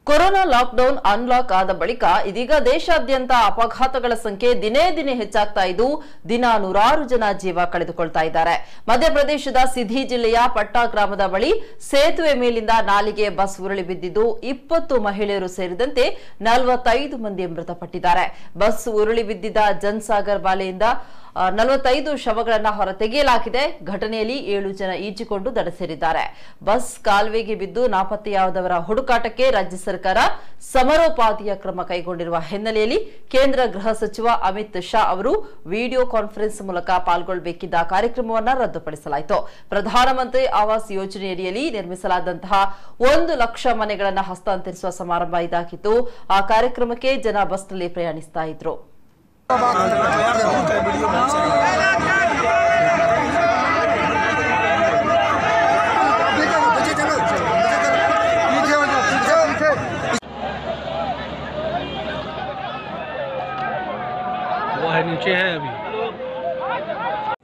corona lockdown unlock ಆದ ಬಳಿಕ ಇದೀಗ ದೇಶಾದ್ಯಂತ ಅಪಘಾತಗಳ ಸಂಖ್ಯೆ ದಿನೇ ದಿನೇ ಹೆಚ್ಚಾಗ್ತಾ ಇದ್ದು ದಿನ ನೂರಾರು ಜನ ಜೀವ ಕಳೆದುಕೊಳ್ತಾ ಇದ್ದಾರೆ ಮಧ್ಯಪ್ರದೇಶದ ಸಿಧಿ ಜಿಲ್ಲೆಯ ಪಟ್ಟಾ ಗ್ರಾಮದ ಬಳಿ ಸೇತುವೆ ಮೇಲಿಂದ ನಾಲಿಗೆ ಬಸ್ ಉರುಳಿ ಬಿದ್ದಿದ್ದು ಇಪ್ಪತ್ತು ಮಹಿಳೆಯರು ಸೇರಿದಂತೆ ನಲವತ್ತೈದು ಮಂದಿ ಮೃತಪಟ್ಟಿದ್ದಾರೆ ಬಸ್ ಉರುಳಿ ಬಿದ್ದಿದ್ದ ಜನ್ಸಾಗರ್ ಬಾಲೆಯಿಂದ ನಲವತ್ತೈದು ಶವಗಳನ್ನು ಹೊರತೆಗೆಯಲಾಗಿದೆ ಘಟನೆಯಲ್ಲಿ ಏಳು ಜನ ಈಜಿಕೊಂಡು ದಡ ಸೇರಿದ್ದಾರೆ ಬಸ್ ಕಾಲುವೆಗೆ ಬಿದ್ದು ನಾಪತ್ತೆಯಾದವರ ಹುಡುಕಾಟಕ್ಕೆ ರಾಜ್ಯ ಸರ್ಕಾರ ಸಮರೋಪಾದಿಯ ಕ್ರಮ ಕೈಗೊಂಡಿರುವ ಹಿನ್ನೆಲೆಯಲ್ಲಿ ಕೇಂದ್ರ ಗೃಹ ಸಚಿವ ಅಮಿತ್ ಶಾ ಅವರು ವಿಡಿಯೋ ಕಾನ್ಫರೆನ್ಸ್ ಮೂಲಕ ಪಾಲ್ಗೊಳ್ಳಬೇಕಿದ್ದ ಕಾರ್ಯಕ್ರಮವನ್ನು ರದ್ದುಪಡಿಸಲಾಯಿತು ಪ್ರಧಾನಮಂತ್ರಿ ಆವಾಸ್ ಯೋಜನೆಯಡಿಯಲ್ಲಿ ನಿರ್ಮಿಸಲಾದಂತಹ ಒಂದು ಲಕ್ಷ ಮನೆಗಳನ್ನು ಹಸ್ತಾಂತರಿಸುವ ಸಮಾರಂಭ ಇದಾಗಿತ್ತು ಆ ಕಾರ್ಯಕ್ರಮಕ್ಕೆ ಜನ ಬಸ್ನಲ್ಲಿ ಪ್ರಯಾಣಿಸ್ತಾ ಇದ್ರು पीछे चलो पीछे चलो पीछे हो जाओ पीछे हो, पीछे वो है नीचे है अभी